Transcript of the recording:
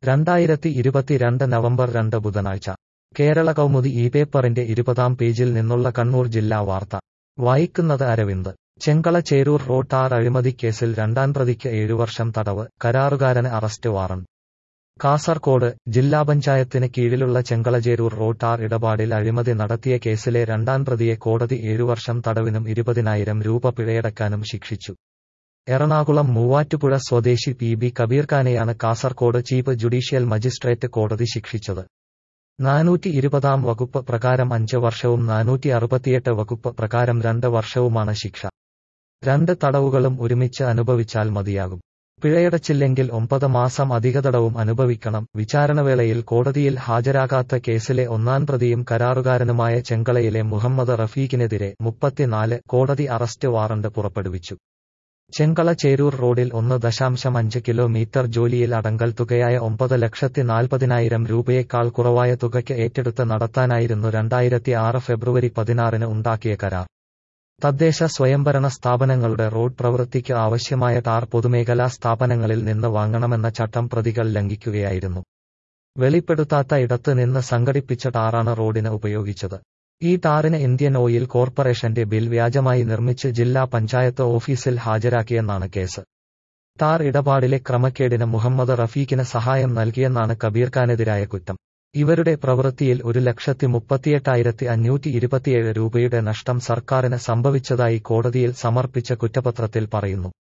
രണ്ടായിരത്തി ഇരുപത്തിരണ്ട് നവംബർ രണ്ട് ബുധനാഴ്ച കേരള കൗമുദി ഈ പേപ്പറിന്റെ ഇരുപതാം പേജിൽ നിന്നുള്ള കണ്ണൂർ ജില്ലാ വാർത്ത വായിക്കുന്നത് അരവിന്ദ് ചെങ്കള ചേരൂർ റോഡ് ടാർ അഴിമതിക്കേസിൽ രണ്ടാം പ്രതിക്ക് ഏഴുവർഷം തടവ് കരാറുകാരന് അറസ്റ്റ് വാറണ്ട് കാസർകോട് ജില്ലാ പഞ്ചായത്തിന് കീഴിലുള്ള ചെങ്കളചേരൂർ റോഡ് ടാർ ഇടപാടിൽ അഴിമതി നടത്തിയ കേസിലെ രണ്ടാം പ്രതിയെ കോടതി ഏഴുവർഷം തടവിനും ഇരുപതിനായിരം രൂപ പിഴയടക്കാനും ശിക്ഷിച്ചു എറണാകുളം മൂവാറ്റുപുഴ സ്വദേശി പി ബി കബീർഖാനെയാണ് കാസർകോട് ചീഫ് ജുഡീഷ്യൽ മജിസ്ട്രേറ്റ് കോടതി ശിക്ഷിച്ചത് നാനൂറ്റി ഇരുപതാം വകുപ്പ് പ്രകാരം അഞ്ച് വർഷവും നാനൂറ്റി അറുപത്തിയെട്ട് വകുപ്പ് പ്രകാരം രണ്ട് വർഷവുമാണ് ശിക്ഷ രണ്ട് തടവുകളും ഒരുമിച്ച് അനുഭവിച്ചാൽ മതിയാകും പിഴയടച്ചില്ലെങ്കിൽ ഒമ്പത് മാസം അധികതടവും അനുഭവിക്കണം വിചാരണവേളയിൽ കോടതിയിൽ ഹാജരാകാത്ത കേസിലെ ഒന്നാം പ്രതിയും കരാറുകാരനുമായ ചെങ്കളയിലെ മുഹമ്മദ് റഫീഖിനെതിരെ മുപ്പത്തിനാല് കോടതി അറസ്റ്റ് വാറണ്ട് പുറപ്പെടുവിച്ചു ചെങ്കള ചേരൂർ റോഡിൽ ഒന്ന് ദശാംശം അഞ്ച് കിലോമീറ്റർ ജോലിയിൽ അടങ്കൽ തുകയായ ഒമ്പത് ലക്ഷത്തി നാൽപ്പതിനായിരം രൂപയേക്കാൾ കുറവായ തുകയ്ക്ക് ഏറ്റെടുത്ത് നടത്താനായിരുന്നു രണ്ടായിരത്തി ആറ് ഫെബ്രുവരി പതിനാറിന് ഉണ്ടാക്കിയ കരാർ തദ്ദേശ സ്വയംഭരണ സ്ഥാപനങ്ങളുടെ റോഡ് പ്രവൃത്തിക്ക് ആവശ്യമായ ടാർ പൊതുമേഖലാ സ്ഥാപനങ്ങളിൽ നിന്ന് വാങ്ങണമെന്ന ചട്ടം പ്രതികൾ ലംഘിക്കുകയായിരുന്നു വെളിപ്പെടുത്താത്ത ഇടത്ത് നിന്ന് സംഘടിപ്പിച്ച ടാറാണ് റോഡിന് ഉപയോഗിച്ചത് ഈ ടാറിന് ഇന്ത്യൻ ഓയിൽ കോർപ്പറേഷന്റെ ബിൽ വ്യാജമായി നിർമ്മിച്ച് ജില്ലാ പഞ്ചായത്ത് ഓഫീസിൽ ഹാജരാക്കിയെന്നാണ് കേസ് ടാർ ഇടപാടിലെ ക്രമക്കേടിന് മുഹമ്മദ് റഫീഖിന് സഹായം നൽകിയെന്നാണ് കബീർഖാനെതിരായ കുറ്റം ഇവരുടെ പ്രവൃത്തിയിൽ ഒരു ലക്ഷത്തി മുപ്പത്തിയെട്ടായിരത്തി അഞ്ഞൂറ്റി ഇരുപത്തിയേഴ് രൂപയുടെ നഷ്ടം സർക്കാരിന് സംഭവിച്ചതായി കോടതിയിൽ സമർപ്പിച്ച കുറ്റപത്രത്തിൽ പറയുന്നു